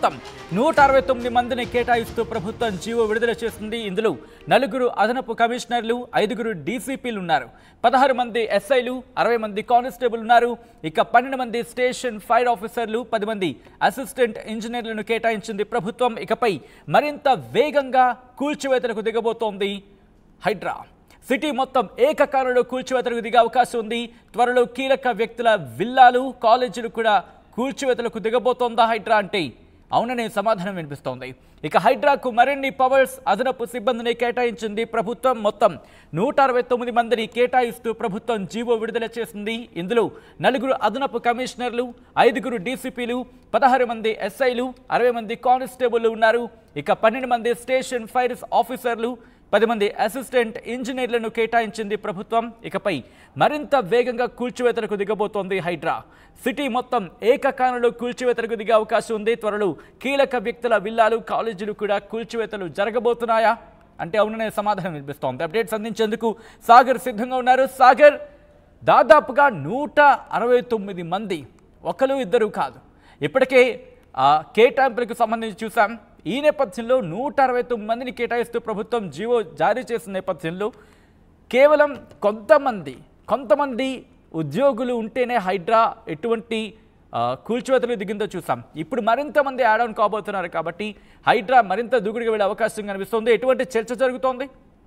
మొత్తం నూట అరవై తొమ్మిది మందిని కేటాయిస్తూ ప్రభుత్వం జీవో విడుదల చేసింది ఇందులో నలుగురు అదనపు కమిషనర్లు ఐదుగురు డీసీపీలు ఉన్నారు పదహారు మంది ఎస్ఐలు అరవై మంది కానిస్టేబుల్ ఉన్నారు ఇక పన్నెండు మంది స్టేషన్ ఫైర్ ఆఫీసర్లు పది మంది అసిస్టెంట్ ఇంజనీర్లను కేటాయించింది ప్రభుత్వం ఇకపై మరింత వేగంగా కూల్చివేతలకు దిగబోతోంది హైడ్రా సిటీ మొత్తం ఏకకాలంలో కూల్చివేతలకు దిగే అవకాశం ఉంది త్వరలో కీలక వ్యక్తుల విల్లాలు కాలేజీలు కూడా కూల్చివేతలకు దిగబోతోందా హైడ్రా అంటే అవుననే సమాధానం వినిపిస్తోంది ఇక హైడ్రాకు మరిన్ని పవర్స్ అదనపు సిబ్బందిని కేటాయించింది ప్రభుత్వం మొత్తం నూట అరవై తొమ్మిది మందిని కేటాయిస్తూ ప్రభుత్వం జీవో విడుదల చేసింది ఇందులో నలుగురు అదనపు కమిషనర్లు ఐదుగురు డీసీపీలు పదహారు మంది ఎస్ఐలు అరవై మంది కానిస్టేబుల్ ఉన్నారు ఇక పన్నెండు మంది స్టేషన్ ఫైర్స్ ఆఫీసర్లు పది మంది అసిస్టెంట్ ఇంజనీర్లను కేటాయించింది ప్రభుత్వం ఇకపై మరింత వేగంగా కూల్చివేతలకు దిగబోతోంది హైడ్రా సిటీ మొత్తం ఏకకాలంలో కూల్చివేతలకు దిగే అవకాశం ఉంది త్వరలో కీలక వ్యక్తుల విల్లాలు కాలేజీలు కూడా కూల్చివేతలు జరగబోతున్నాయా అంటే అవుననే సమాధానం వినిపిస్తోంది అప్డేట్స్ అందించేందుకు సాగర్ సిద్ధంగా ఉన్నారు సాగర్ దాదాపుగా నూట అరవై తొమ్మిది మంది ఒకరు ఇద్దరు కాదు ఇప్పటికే ఆ, కేటాయింపులకు సంబంధించి చూసాం ఈ నేపథ్యంలో నూట అరవై తొమ్మిది మందిని కేటాయిస్తూ ప్రభుత్వం జీవో జారీ చేసిన నేపథ్యంలో కేవలం కొంతమంది కొంతమంది ఉద్యోగులు ఉంటేనే హైడ్రా ఎటువంటి ఆ, కూల్చివేతలు దిగిందో చూసాం ఇప్పుడు మరింత మంది యాడ్ ఆన్ కాబోతున్నారు కాబట్టి హైడ్రా మరింత దూకుడుగా వెళ్ళే అవకాశం కనిపిస్తుంది ఎటువంటి చర్చ జరుగుతోంది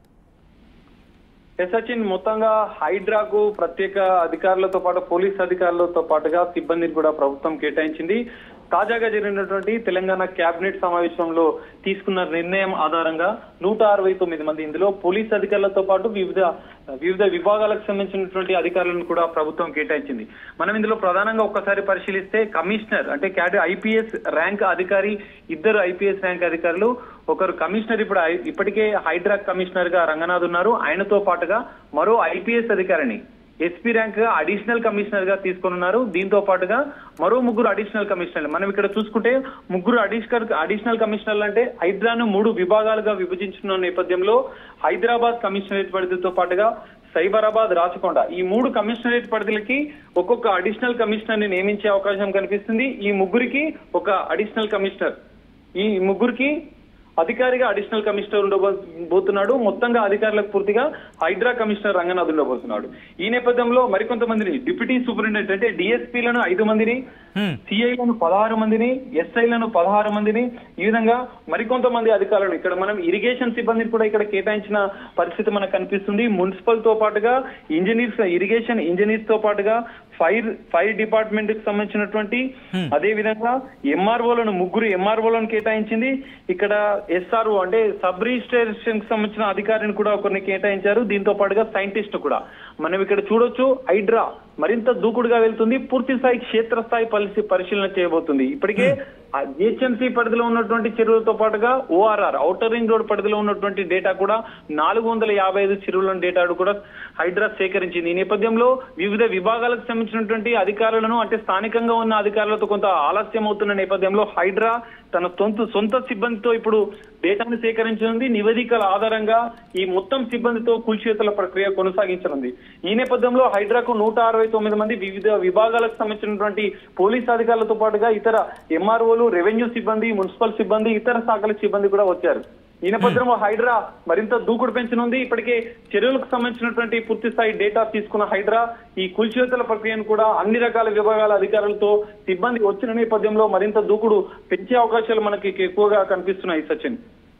ఎస్ సచిన్ మొత్తంగా హైడ్రాకు ప్రత్యేక అధికారులతో పాటు పోలీస్ అధికారులతో పాటుగా సిబ్బందిని కూడా ప్రభుత్వం కేటాయించింది తాజాగా జరిగినటువంటి తెలంగాణ కేబినెట్ సమావేశంలో తీసుకున్న నిర్ణయం ఆధారంగా నూట అరవై తొమ్మిది మంది ఇందులో పోలీస్ అధికారులతో పాటు వివిధ వివిధ విభాగాలకు సంబంధించినటువంటి అధికారులను కూడా ప్రభుత్వం కేటాయించింది మనం ఇందులో ప్రధానంగా ఒక్కసారి పరిశీలిస్తే కమిషనర్ అంటే క్యాడర్ ఐపీఎస్ ర్యాంక్ అధికారి ఇద్దరు ఐపీఎస్ ర్యాంక్ అధికారులు ఒకరు కమిషనర్ ఇప్పుడు ఐ- ఇప్పటికే హైడ్రా కమిషనర్ గా రంగనాథ్ ఉన్నారు ఆయనతో పాటుగా మరో ఐపీఎస్ అధికారిని ఎస్పీ ర్యాంక్ గా అడిషనల్ కమిషనర్ గా తీసుకున్నారు దీంతో పాటుగా మరో ముగ్గురు అడిషనల్ కమిషనర్లు మనం ఇక్కడ చూసుకుంటే ముగ్గురు అడిషనల్ అడిషనల్ కమిషనర్లు అంటే హైడ్రాను మూడు విభాగాలుగా విభజించిన నేపథ్యంలో హైదరాబాద్ కమిషనరేట్ పరిధితో పాటుగా సైబరాబాద్ రాచకొండ ఈ మూడు కమిషనరేట్ పరిధులకి ఒక్కొక్క అడిషనల్ కమిషనర్ ని నియమించే అవకాశం కనిపిస్తుంది ఈ ముగ్గురికి ఒక అడిషనల్ కమిషనర్ ఈ ముగ్గురికి అధికారిగా అడిషనల్ కమిషనర్ ఉండబోతున్నాడు మొత్తంగా అధికారులకు పూర్తిగా హైడ్రా కమిషనర్ రంగనాథ్ ఉండబోతున్నాడు ఈ నేపథ్యంలో మరికొంతమందిని డిప్యూటీ సూపరింటెండెంట్ అంటే డిఎస్పీలను ఐదు మందిని హ్మ్. సిఐలను పదహారు మందిని ఎస్ఐలను పదహారు మందిని ఈ విధంగా మరికొంతమంది అధికారులను ఇక్కడ మనం ఇరిగేషన్ సిబ్బందిని కూడా ఇక్కడ కేటాయించిన పరిస్థితి మనకు కనిపిస్తుంది మున్సిపల్ తో పాటుగా ఇంజనీర్స్ ఇరిగేషన్ ఇంజనీర్స్ తో పాటుగా ఫైర్ ఫైర్ డిపార్ట్మెంట్ కి సంబంధించినటువంటి అదే విధంగా ఎంఆర్ఓలను ముగ్గురు ఎంఆర్ఓలను కేటాయించింది ఇక్కడ ఎస్ఆర్ఓ అంటే సబ్ రిజిస్ట్రేషన్ కి సంబంధించిన అధికారిని కూడా ఒకరిని కేటాయించారు దీంతో పాటుగా సైంటిస్ట్ కూడా మనం ఇక్కడ చూడొచ్చు హైడ్రా మరింత దూకుడుగా వెళ్తుంది పూర్తి స్థాయి క్షేత్రస్థాయి పరిశీ పరిశీలన చేయబోతుంది ఇప్పటికే జిహెచ్ఎంసీ పరిధిలో ఉన్నటువంటి చెరువులతో పాటుగా ఓఆర్ఆర్ ఔటర్ రింగ్ రోడ్ పరిధిలో ఉన్నటువంటి డేటా కూడా నాలుగు వందల యాభై ఐదు చెరువుల డేటా కూడా హైడ్రా సేకరించింది ఈ నేపథ్యంలో వివిధ విభాగాలకు సంబంధించినటువంటి అధికారులను అంటే స్థానికంగా ఉన్న అధికారులతో కొంత ఆలస్యం అవుతున్న నేపథ్యంలో హైడ్రా తన సొంత సొంత సిబ్బందితో ఇప్పుడు డేటాను సేకరించనుంది నివేదికల ఆధారంగా ఈ మొత్తం సిబ్బందితో కూల్చివేతల ప్రక్రియ కొనసాగించనుంది ఈ నేపథ్యంలో హైడ్రాకు నూట అరవై తొమ్మిది మంది వివిధ విభాగాలకు సంబంధించినటువంటి పోలీస్ అధికారులతో పాటుగా ఇతర ఎంఆర్ఓలు రెవెన్యూ సిబ్బంది మున్సిపల్ సిబ్బంది ఇతర శాఖల సిబ్బంది కూడా వచ్చారు ఈ నేపథ్యంలో హైడ్రా మరింత దూకుడు పెంచనుంది ఇప్పటికే చర్యలకు సంబంధించినటువంటి పూర్తి స్థాయి డేటా తీసుకున్న హైడ్రా ఈ కూల్చివేతల ప్రక్రియను కూడా అన్ని రకాల విభాగాల అధికారులతో సిబ్బంది వచ్చిన నేపథ్యంలో మరింత దూకుడు పెంచే అవకాశాలు మనకి ఎక్కువగా కనిపిస్తున్నాయి సచిన్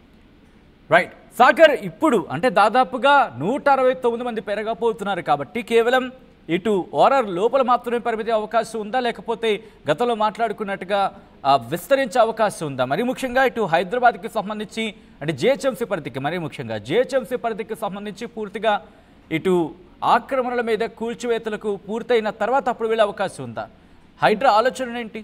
రైట్ సాగర్ ఇప్పుడు అంటే దాదాపుగా నూట అరవై తొమ్మిది మంది పెరగబోతున్నారు కాబట్టి కేవలం ఇటు ఓరర్ లోపల మాత్రమే పరిమితి అవకాశం ఉందా లేకపోతే గతంలో మాట్లాడుకున్నట్టుగా ఆ, విస్తరించే అవకాశం ఉందా మరి ముఖ్యంగా ఇటు హైదరాబాద్కి సంబంధించి అంటే జిహెచ్ఎంసీ పరిధికి మరీ ముఖ్యంగా జిహెచ్ఎంసీ పరిధికి సంబంధించి పూర్తిగా ఇటు ఆక్రమణల మీద కూల్చివేతలకు పూర్తయిన తర్వాత అప్పుడు వెళ్ళే అవకాశం ఉందా హైడ్రా ఆలోచన ఏంటి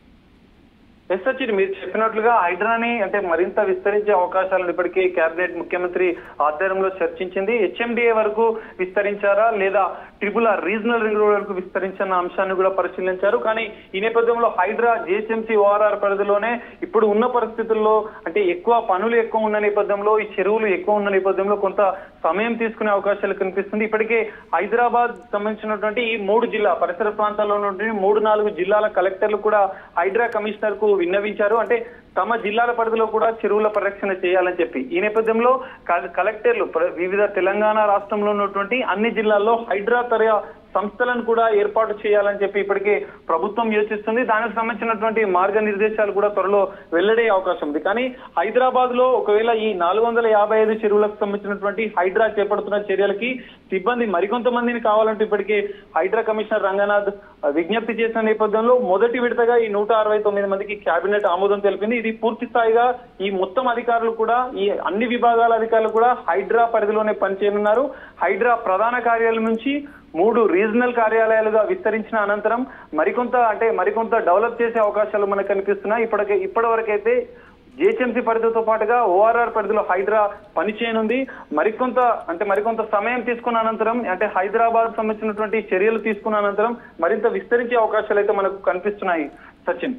ఎస్ సచిన్ మీరు చెప్పినట్లుగా హైడ్రాని అంటే మరింత విస్తరించే అవకాశాలను ఇప్పటికే కేబినెట్ ముఖ్యమంత్రి ఆధ్వర్యంలో చర్చించింది హెచ్ఎండిఏ వరకు విస్తరించారా లేదా triple R regional ring road వరకు విస్తరించిన అంశాన్ని కూడా పరిశీలించారు కానీ ఈ నేపథ్యంలో హైడ్రా జిహెచ్ఎంసీ ఓఆర్ఆర్ పరిధిలోనే ఇప్పుడు ఉన్న పరిస్థితుల్లో అంటే ఎక్కువ పనులు ఎక్కువ ఉన్న నేపథ్యంలో ఈ చెరువులు ఎక్కువ ఉన్న నేపథ్యంలో కొంత సమయం తీసుకునే అవకాశాలు కనిపిస్తుంది ఇప్పటికే హైదరాబాద్ సంబంధించినటువంటి ఈ మూడు జిల్లా పరిసర ప్రాంతాల్లో ఉన్నటువంటి మూడు నాలుగు జిల్లాల కలెక్టర్లు కూడా హైడ్రా కమిషనర్ కు విన్నవించారు అంటే తమ జిల్లాల పరిధిలో కూడా చెరువుల పరిరక్షణ చేయాలని చెప్పి ఈ నేపథ్యంలో క- కలెక్టర్లు ప్ర- వివిధ తెలంగాణ రాష్ట్రంలో ఉన్నటువంటి అన్ని జిల్లాల్లో హైడ్రా తర సంస్థలను కూడా ఏర్పాటు చేయాలని చెప్పి ఇప్పటికే ప్రభుత్వం యోచిస్తుంది దానికి సంబంధించినటువంటి మార్గనిర్దేశాలు కూడా త్వరలో వెల్లడే అవకాశం ఉంది కానీ హైదరాబాద్ లో ఒకవేళ ఈ నాలుగు వందల యాభై ఐదు చెరువులకు సంబంధించినటువంటి హైడ్రా చేపడుతున్న చర్యలకి సిబ్బంది మరికొంతమందిని కావాలంటే ఇప్పటికే హైడ్రా కమిషనర్ రంగనాథ్ ఆ, విజ్ఞప్తి చేసిన నేపథ్యంలో మొదటి విడతగా ఈ నూట అరవై తొమ్మిది మందికి కేబినెట్ ఆమోదం తెలిపింది ఇది పూర్తి స్థాయిగా ఈ మొత్తం అధికారులు కూడా ఈ అన్ని విభాగాల అధికారులు కూడా హైడ్రా పరిధిలోనే పనిచేయనున్నారు హైడ్రా ప్రధాన కార్యాలయం నుంచి మూడు రీజనల్ కార్యాలయాలుగా విస్తరించిన అనంతరం మరికొంత అంటే మరికొంత డెవలప్ చేసే అవకాశాలు మనకు కనిపిస్తున్నాయి ఇప్పటికే ఇప్పటి వరకైతే జిహెచ్ఎంసీ పరిధితో పాటుగా ఓఆర్ఆర్ పరిధిలో హైడ్రా పనిచేయనుంది మరికొంత అంటే మరికొంత సమయం తీసుకున్న అనంతరం అంటే హైదరాబాద్ సంబంధించినటువంటి చర్యలు తీసుకున్న అనంతరం మరింత విస్తరించే అవకాశాలు అయితే మనకు కనిపిస్తున్నాయి Sachin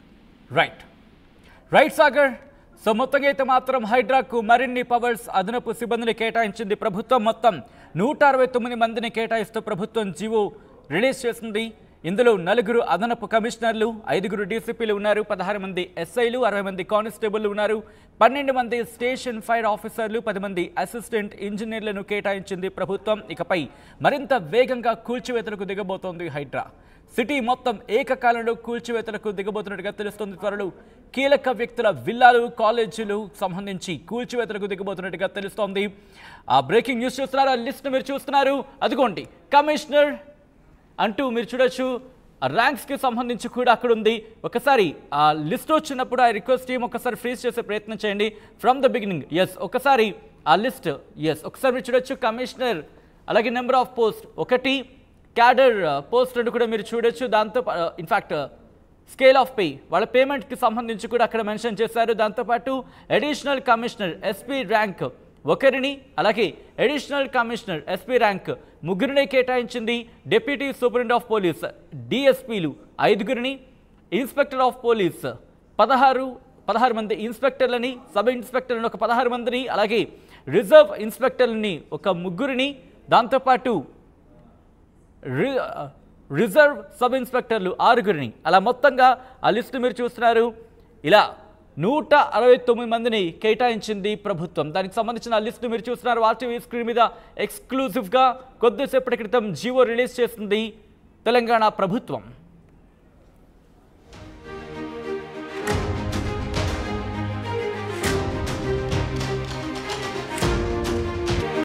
right right Sagar so మొత్తంగా అయితే మాత్రం హైడ్రాకు మరిన్ని పవర్స్ అదనపు సిబ్బందిని కేటాయించింది ప్రభుత్వం మొత్తం నూట అరవై తొమ్మిది మందిని కేటాయిస్తూ ప్రభుత్వం జీవో రిలీజ్ చేసింది ఇందులో నలుగురు అదనపు కమిషనర్లు ఐదుగురు డీసీపీలు ఉన్నారు పదహారు మంది ఎస్ఐలు అరవై మంది కానిస్టేబుల్ ఉన్నారు పన్నెండు మంది స్టేషన్ ఫైర్ ఆఫీసర్లు పది మంది అసిస్టెంట్ ఇంజనీర్లను కేటాయించింది ప్రభుత్వం ఇకపై మరింత వేగంగా కూల్చివేతలకు దిగబోతోంది హైడ్రా సిటీ మొత్తం ఏకకాలంలో కూల్చివేతలకు దిగబోతున్నట్టుగా తెలుస్తుంది త్వరలో కీలక వ్యక్తుల విల్లాలు కాలేజీలు సంబంధించి కూల్చివేతలకు దిగబోతున్నట్టుగా తెలుస్తోంది ఆ బ్రేకింగ్ న్యూస్ చూస్తున్నారు ఆ లిస్ట్ మీరు చూస్తున్నారు అదిగోండి కమిషనర్ అంటూ మీరు చూడొచ్చు ఆ ర్యాంక్స్కి సంబంధించి కూడా అక్కడ ఉంది ఒకసారి ఆ లిస్ట్ వచ్చినప్పుడు ఆ రిక్వెస్ట్ టీం ఒకసారి ఫ్రీజ్ చేసే ప్రయత్నం చేయండి ఫ్రమ్ ద బిగినింగ్ ఎస్ ఒకసారి ఆ లిస్ట్ ఎస్ ఒకసారి మీరు చూడొచ్చు కమిషనర్ అలాగే నెంబర్ ఆఫ్ పోస్ట్ ఒకటి క్యాడర్ పోస్ట్ అని కూడా మీరు చూడొచ్చు దాంతో ఇన్ఫ్యాక్ట్ స్కేల్ ఆఫ్ పే వాళ్ళ పేమెంట్కి సంబంధించి కూడా అక్కడ మెన్షన్ చేశారు దాంతోపాటు అడిషనల్ కమిషనర్ ఎస్పీ ర్యాంక్ ఒకరిని అలాగే అడిషనల్ కమిషనర్ ఎస్పీ ర్యాంక్ ముగ్గురిని కేటాయించింది డిప్యూటీ సూపరింటెండెంట్ ఆఫ్ పోలీస్ డిఎస్పీలు ఐదుగురిని ఇన్స్పెక్టర్ ఆఫ్ పోలీస్ పదహారు పదహారు మంది ఇన్స్పెక్టర్లని సబ్ ఇన్స్పెక్టర్లను ఒక పదహారు మందిని అలాగే రిజర్వ్ ఇన్స్పెక్టర్లని ఒక ముగ్గురిని దాంతోపాటు రి- రిజర్వ్ సబ్ ఇన్స్పెక్టర్లు ఆరుగురిని అలా మొత్తంగా ఆ లిస్టు మీరు చూస్తున్నారు ఇలా నూట అరవై తొమ్మిది మందిని కేటాయించింది ప్రభుత్వం దానికి సంబంధించిన ఆ లిస్టు మీరు చూస్తున్నారు ఆర్టీవీ స్క్రీన్ మీద ఎక్స్క్లూజివ్గా కొద్దిసేపటి క్రితం జీవో రిలీజ్ చేసింది తెలంగాణ ప్రభుత్వం